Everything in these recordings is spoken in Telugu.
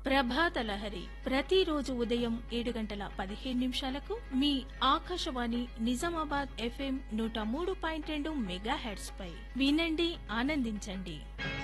ప్రభాత లహరి ప్రతిరోజు ఉదయం ఏడు గంటల పదిహేను నిమిషాలకు మీ ఆకాశవాణి నిజామాబాద్ ఎఫ్ఎం నూట మూడు పాయింట్ రెండు మెగా హెడ్స్ పై వినండి ఆనందించండి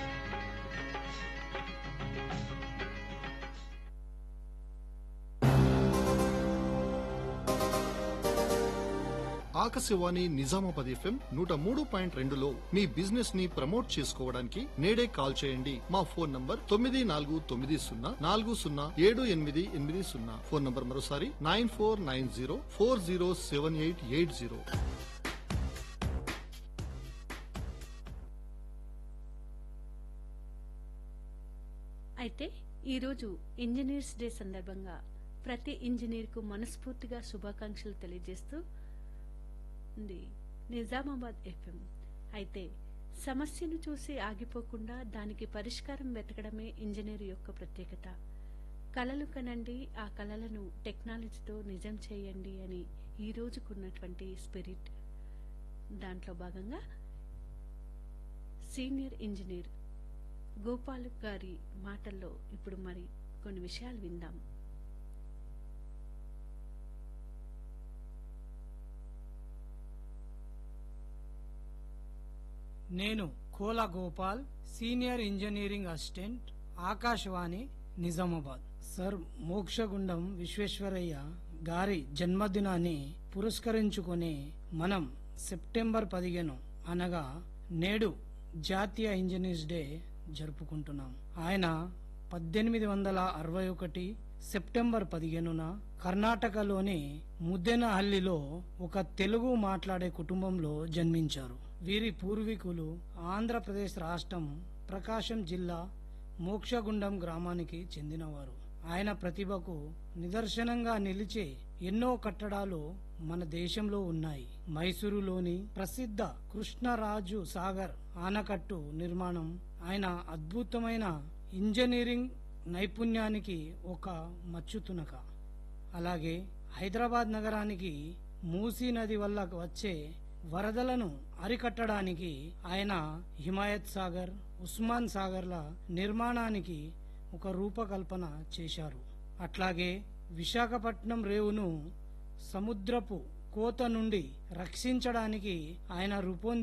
ఆకాశవాణి నిజామాబాద్ ఎఫ్ఎం నూట మూడు పాయింట్ రెండులో మీ బిజినెస్ ని ప్రమోట్ చేసుకోవడానికి నేడే కాల్ చేయండి మా ఫోన్ నంబర్ తొమ్మిది నాలుగు తొమ్మిది సున్నా నాలుగు సున్నా ఏడు ఎనిమిది ఎనిమిది సున్నా ఫోన్ నంబర్ మరోసారి nine four nine zero four zero seven eight eight zero అయితే ఈరోజు ఇంజనీర్స్ డే సందర్భంగా ప్రతి ఇంజనీర్కు మనస్ఫూర్తిగా శుభాకాంక్షలు తెలియజేస్తూ ఉంది నిజామాబాద్ ఎఫ్ఎం అయితే సమస్యను చూసి ఆగిపోకుండా దానికి పరిష్కారం వెతకడమే ఇంజనీర్ యొక్క ప్రత్యేకత కలలు కనండి ఆ కలలను టెక్నాలజీతో నిజం చేయండి అని ఈ రోజుకున్నటువంటి స్పిరిట్ దాంట్లో భాగంగా సీనియర్ ఇంజనీర్ గోపాల్ గారి మాటల్లో ఇప్పుడు మరి కొన్ని విషయాలు విందాం నేను Kola Gopal senior engineering assistant Akashvani Nizamabad sir Mokshagundam Visvesvaraya గారి జన్మదినాన్ని పురస్కరించుకొని మనం సెప్టెంబర్ పదిహేను అనగా నేడు జాతీయ ఇంజనీర్స్ డే జరుపుకుంటున్నాం ఆయన పద్దెనిమిది వందల అరవై ఒకటి సెప్టెంబర్ పదిహేనున కర్ణాటకలోని ముద్దెనహల్లిలో ఒక తెలుగు మాట్లాడే కుటుంబంలో జన్మించారు వీరి పూర్వీకులు ఆంధ్రప్రదేశ్ రాష్ట్రం ప్రకాశం జిల్లా మోక్షగుండం గ్రామానికి చెందినవారు ఆయన ప్రతిభకు నిదర్శనంగా నిలిచే ఎన్నో కట్టడాలు మన దేశంలో ఉన్నాయి మైసూరులోని ప్రసిద్ధ కృష్ణరాజు సాగర్ ఆనకట్టు నిర్మాణం ఆయన అద్భుతమైన ఇంజనీరింగ్ నైపుణ్యానికి ఒక మచ్చుతునక అలాగే హైదరాబాద్ నగరానికి మూసీ నది వల్ల వచ్చే వరదలను అరికట్టడానికి ఆయన హిమాయత్ సాగర్ ఉస్మాన్ సాగర్ల నిర్మాణానికి ఒక రూపకల్పన చేశారు అట్లాగే విశాఖపట్నం రేవును సముద్రపు కోత నుండి రక్షించడానికి ఆయన రూపొంది